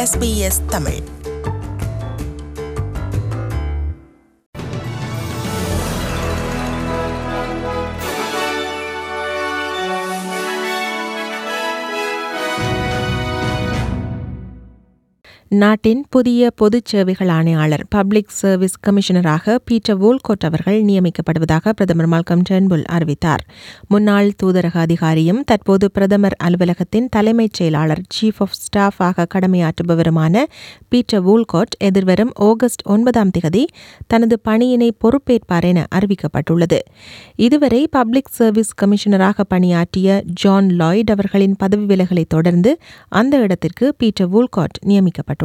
SBS Tamil நாட்டின் புதிய பொதுச் சேவைகள் ஆணையாளர் பப்ளிக் சர்வீஸ் கமிஷனராக பீட்டர் வோல்கோட் அவர்கள் நியமிக்கப்படுவதாக பிரதமர் மால்கம் டெர்ன்புல் அறிவித்தார் முன்னாள் தூதரக அதிகாரியும் தற்போது பிரதமர் அலுவலகத்தின் தலைமைச் செயலாளர் சீஃப் ஆஃப் ஸ்டாஃப் ஆக கடமையாற்றுபவருமான பீட்டர் வோல்கோட் எதிர்வரும் ஆகஸ்ட் ஒன்பதாம் தேதி தனது பணியினை பொறுப்பேற்பார் என அறிவிக்கப்பட்டுள்ளது இதுவரை பப்ளிக் சர்வீஸ் கமிஷனராக பணியாற்றிய ஜான் லாய்ட் அவர்களின் பதவி விலகலை தொடர்ந்து அந்த இடத்திற்கு பீட்டர் வூல்காட் நியமிக்கப்பட்டுள்ளார்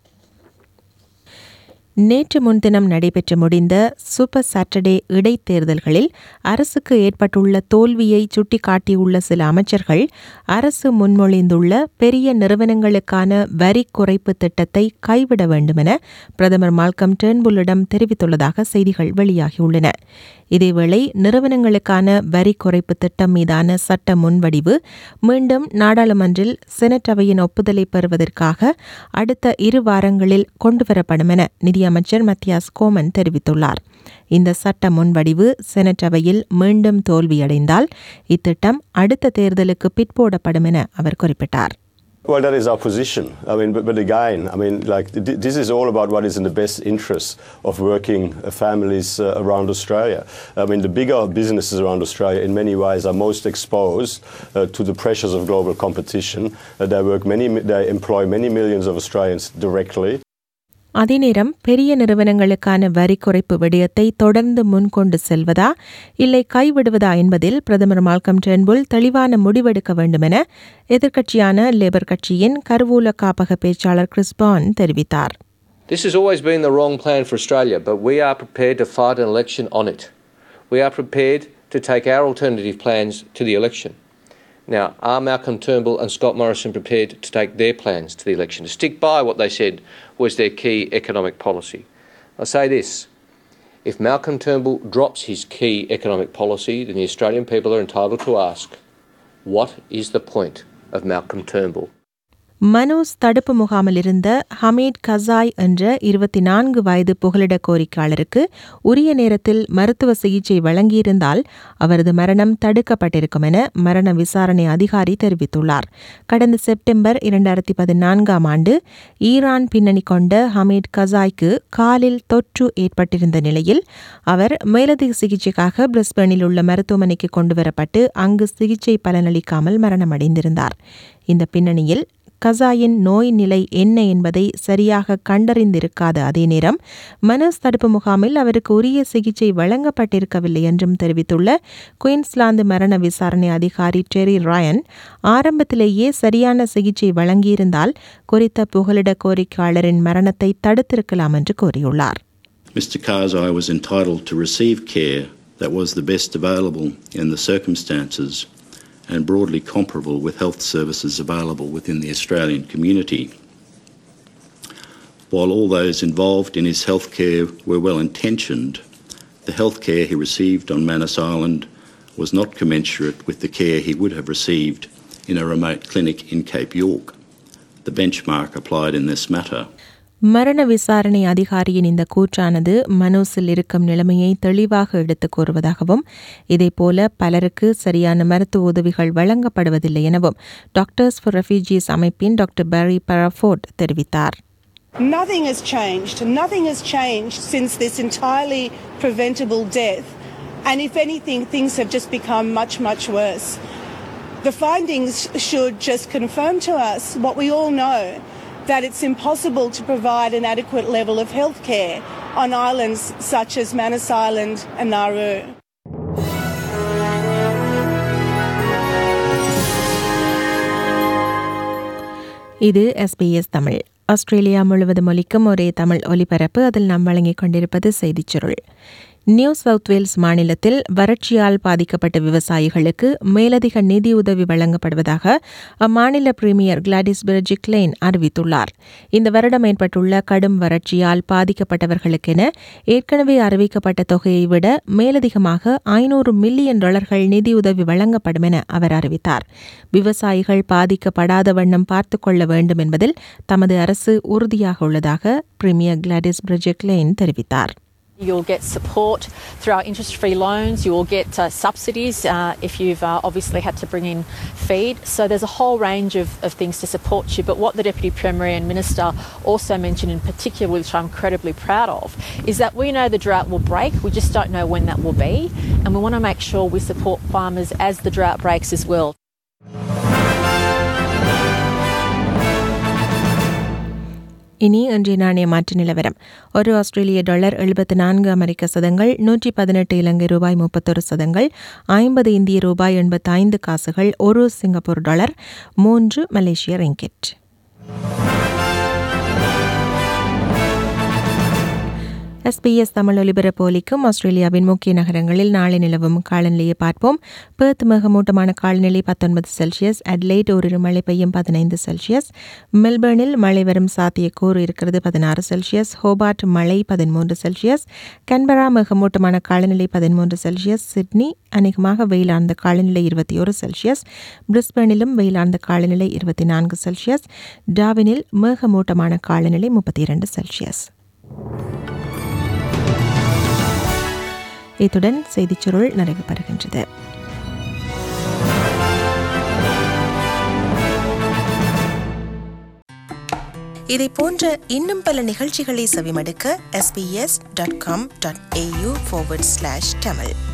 நேற்று முன்தினம் நடைபெற்று முடிந்த சூப்பர் சாட்டர்டே இடைத்தேர்தல்களில் அரசுக்கு ஏற்பட்டுள்ள தோல்வியை சுட்டிக்காட்டியுள்ள சில அமைச்சர்கள் அரசு முன்மொழிந்துள்ள பெரிய நிறுவனங்களுக்கான வரி குறைப்பு திட்டத்தை கைவிட வேண்டுமென பிரதமர் மால்கம் டேர்ன்புல்லிடம் தெரிவித்துள்ளதாக செய்திகள் வெளியாகியுள்ளன இதேவேளை நிறுவனங்களுக்கான வரி குறைப்பு திட்டம் மீதான சட்ட முன்வடிவு மீண்டும் நாடாளுமன்றில் செனட் அவையின் ஒப்புதலை பெறுவதற்காக அடுத்த இரு வாரங்களில் கொண்டுவரப்படும் என நிதியமைச்சர் மத்தியாஸ் கோமன் தெரிவித்துள்ளார் இந்த சட்ட முன்வடிவு செனட் அவையில் மீண்டும் தோல்வியடைந்தால் இத்திட்டம் அடுத்த தேர்தலுக்கு பிற்போடப்படும் என அவர் குறிப்பிட்டார் Well, that is our position. I mean, but, but again, I mean, like th- this is all about what is in the best interest of working uh, families uh, around Australia. I mean, the bigger businesses around Australia, in many ways, are most exposed uh, to the pressures of global competition. Uh, they work many, mi- they employ many millions of Australians directly. அதே நேரம் பெரிய நிறுவனங்களுக்கான வரி குறைப்பு விடயத்தை தொடர்ந்து முன்கொண்டு செல்வதா இல்லை கைவிடுவதா என்பதில் பிரதமர் மால்கம் டெர்ன்புல் தெளிவான முடிவெடுக்க வேண்டும் என எதிர்க்கட்சியான லேபர் கட்சியின் கருவூல காப்பக பேச்சாளர் கிறிஸ்பான் தெரிவித்தார் This has always been the wrong plan for Australia, but we are prepared to fight an election on it. We are prepared to take our alternative plans to the election. Now, are Malcolm Turnbull and Scott Morrison prepared to take their plans to the election, to stick by what they said was their key economic policy? I say this if Malcolm Turnbull drops his key economic policy, then the Australian people are entitled to ask what is the point of Malcolm Turnbull? Mano's தடுப்பு முகாமில் இருந்த ஹமீட் கசாய் என்ற இருபத்தி நான்கு வயது புகலிட கோரிக்கையாளருக்கு உரிய நேரத்தில் மருத்துவ சிகிச்சை வழங்கியிருந்தால் அவரது மரணம் தடுக்கப்பட்டிருக்கும் என மரண விசாரணை அதிகாரி தெரிவித்துள்ளார் கடந்த செப்டம்பர் இரண்டாயிரத்தி பதினான்காம் ஆண்டு ஈரான் பின்னணி கொண்ட ஹமீட் கசாய்க்கு காலில் தொற்று ஏற்பட்டிருந்த நிலையில் அவர் மேலதிக சிகிச்சைக்காக பிரிஸ்பேனில் உள்ள மருத்துவமனைக்கு கொண்டுவரப்பட்டு அங்கு சிகிச்சை பலனளிக்காமல் மரணமடைந்திருந்தார் இந்த பின்னணியில் கசாயின் நோய் நிலை என்ன என்பதை சரியாக கண்டறிந்திருக்காத அதே நேரம் மனஸ் தடுப்பு முகாமில் அவருக்கு உரிய சிகிச்சை வழங்கப்பட்டிருக்கவில்லை என்றும் தெரிவித்துள்ள குயின்ஸ்லாந்து மரண விசாரணை அதிகாரி டெரி ராயன் ஆரம்பத்திலேயே சரியான சிகிச்சை வழங்கியிருந்தால் குறித்த புகலிட கோரிக்கையாளரின் மரணத்தை தடுத்திருக்கலாம் என்று கூறியுள்ளார் Mr Karzai was entitled to receive care that was the best available in the circumstances and broadly comparable with health services available within the Australian community. While all those involved in his health care were well intentioned, the health care he received on Manus Island was not commensurate with the care he would have received in a remote clinic in Cape York. The benchmark applied in this matter. மரண விசாரணை அதிகாரியின் இந்த கூற்றானது மனோஸில் இருக்கும் நிலைமையை தெளிவாக எடுத்துக் கூறுவதாகவும் இதேபோல பலருக்கு சரியான மருத்துவ உதவிகள் வழங்கப்படுவதில்லை எனவும் டாக்டர்ஸ் ஃபார் ரெஃப்யூஜிஸ் அமைப்பின் டாக்டர் பேரி பரஃபோர்ட் தெரிவித்தார் Nothing has changed. Nothing has changed since this entirely preventable death. And if anything, things have just become much, much worse. The findings should just confirm to us what we all know that it's impossible to provide an adequate level of health care on islands such as Manus Island and Nauru. இது SBS Tamil Australia முழுவதும் ஒலிக்கும் ஒரே தமிழ் ஒலிபரப்பு அதில் நாம் வழங்கிக் கொண்டிருப்பது செய்திச் சுருள் நியூ சவுத் வேல்ஸ் மாநிலத்தில் வறட்சியால் பாதிக்கப்பட்ட விவசாயிகளுக்கு மேலதிக நிதியுதவி வழங்கப்படுவதாக அம்மாநில பிரீமியர் கிளாடிஸ் பெர்ஜிக்லைன் அறிவித்துள்ளார் இந்த வருடம் ஏற்பட்டுள்ள கடும் வறட்சியால் பாதிக்கப்பட்டவர்களுக்கென ஏற்கனவே அறிவிக்கப்பட்ட தொகையை விட மேலதிகமாக ஐநூறு மில்லியன் டாலர்கள் நிதியுதவி வழங்கப்படும் என அவர் அறிவித்தார் விவசாயிகள் பாதிக்கப்படாத வண்ணம் பார்த்துக் கொள்ள வேண்டும் என்பதில் தமது அரசு உறுதியாக உள்ளதாக பிரீமியர் கிளாடிஸ் பெர்ஜிக்லைன் தெரிவித்தார் You'll get support through our interest free loans. You will get uh, subsidies uh, if you've uh, obviously had to bring in feed. So there's a whole range of, of things to support you. But what the Deputy Premier and Minister also mentioned in particular, which I'm incredibly proud of, is that we know the drought will break. We just don't know when that will be. And we want to make sure we support farmers as the drought breaks as well. இனி இன்றைய நாணய மாற்று நிலவரம் ஒரு ஆஸ்திரேலிய dollar எழுபத்து நான்கு அமெரிக்க சதங்கள் நூற்றி பதினெட்டு இலங்கை ரூபாய் முப்பத்தொரு சதங்கள் ஐம்பது இந்திய ரூபாய் எண்பத்தி ஐந்து காசுகள் ஒரு சிங்கப்பூர் டாலர் மூன்று மலேசிய ரிங்கெட் எஸ்பிஎஸ் தமிழ் ஒலிபரப்பு ஒலிக்கும் ஆஸ்திரேலியாவின் முக்கிய நகரங்களில் நாளை நிலவும் காலநிலையை பார்ப்போம் பேர்த் மிகமூட்டமான காலநிலை பத்தொன்பது செல்சியஸ் அட்லைட் ஓரிரு மழை பெய்யும் பதினைந்து செல்சியஸ் மெல்பர்னில் மழை வரும் சாத்தியக்கூறு இருக்கிறது பதினாறு செல்சியஸ் ஹோபார்ட் மழை பதிமூன்று செல்சியஸ் கன்பரா மிகமூட்டமான காலநிலை பதிமூன்று செல்சியஸ் சிட்னி அநேகமாக வெயிலார்ந்த காலநிலை இருபத்தி ஒரு செல்சியஸ் பிரிஸ்பனிலும் வெயிலார்ந்த காலநிலை இருபத்தி நான்கு செல்சியஸ் டாவினில் மேகமூட்டமான காலநிலை முப்பத்தி இரண்டு செல்சியஸ் இத்துடன் செய்திச் சுருள் நிறைவு பெறுகின்றது இதை போன்ற இன்னும் பல நிகழ்ச்சிகளை செவிமடுக்க S B S dot com dot A U Tamil